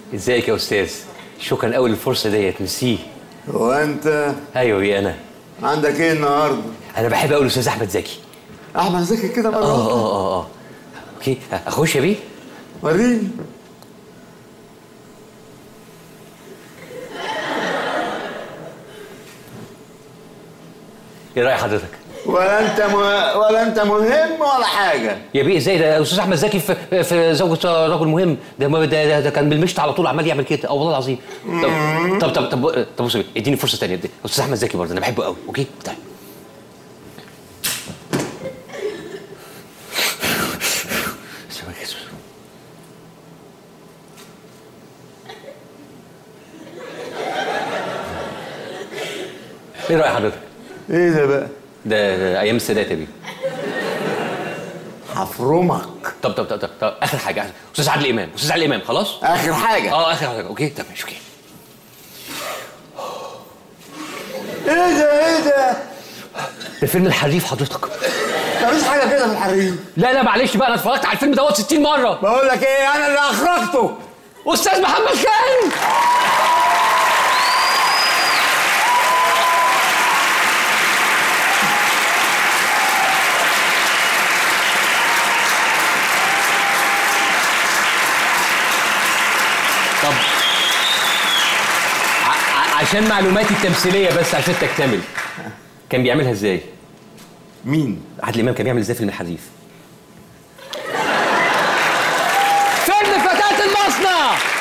ازيك يا استاذ شكرا قوي للفرصه ديت ميرسي هو انت ايوه يا انا عندك ايه النهارده انا بحب قوي الاستاذ احمد زكي احمد زكي كده مره اه واحدة. اه اه اه اوكي اخش يا بيه وريني ايه راي حضرتك ولا انت م... ولا انت مهم ولا حاجه يا بيه ازاي ده استاذ احمد زكي في في زوجة رجل مهم ده ده, ده, ده كان بالمشط على طول عمال يعمل كده اه والله العظيم طب طب طب طب, طب بص يا بيه، اديني فرصه ثانيه استاذ احمد زكي برضه انا بحبه قوي اوكي طيب ايه راي حضرتك؟ ايه ده بقى ده, ده ايام السادات يا بيه هفرمك طب طب طب طب, طب اخر حاجه آخر- استاذ عادل امام استاذ عادل امام خلاص اخر حاجه اه اخر حاجه اوكي طب ماشي اوكي ايه ده ايه ده ده فيلم الحريف حضرتك مفيش حاجه كده في الحريم لا لا معلش بقى انا اتفرجت على الفيلم دوت 60 مره بقول لك ايه انا اللي اخرجته استاذ محمد خان طب ع- ع- عشان معلوماتي التمثيليه بس عشان تكتمل كان بيعملها ازاي؟ مين عادل امام كان بيعمل ازاي فيلم الحريف؟ فيلم فتاة المصنع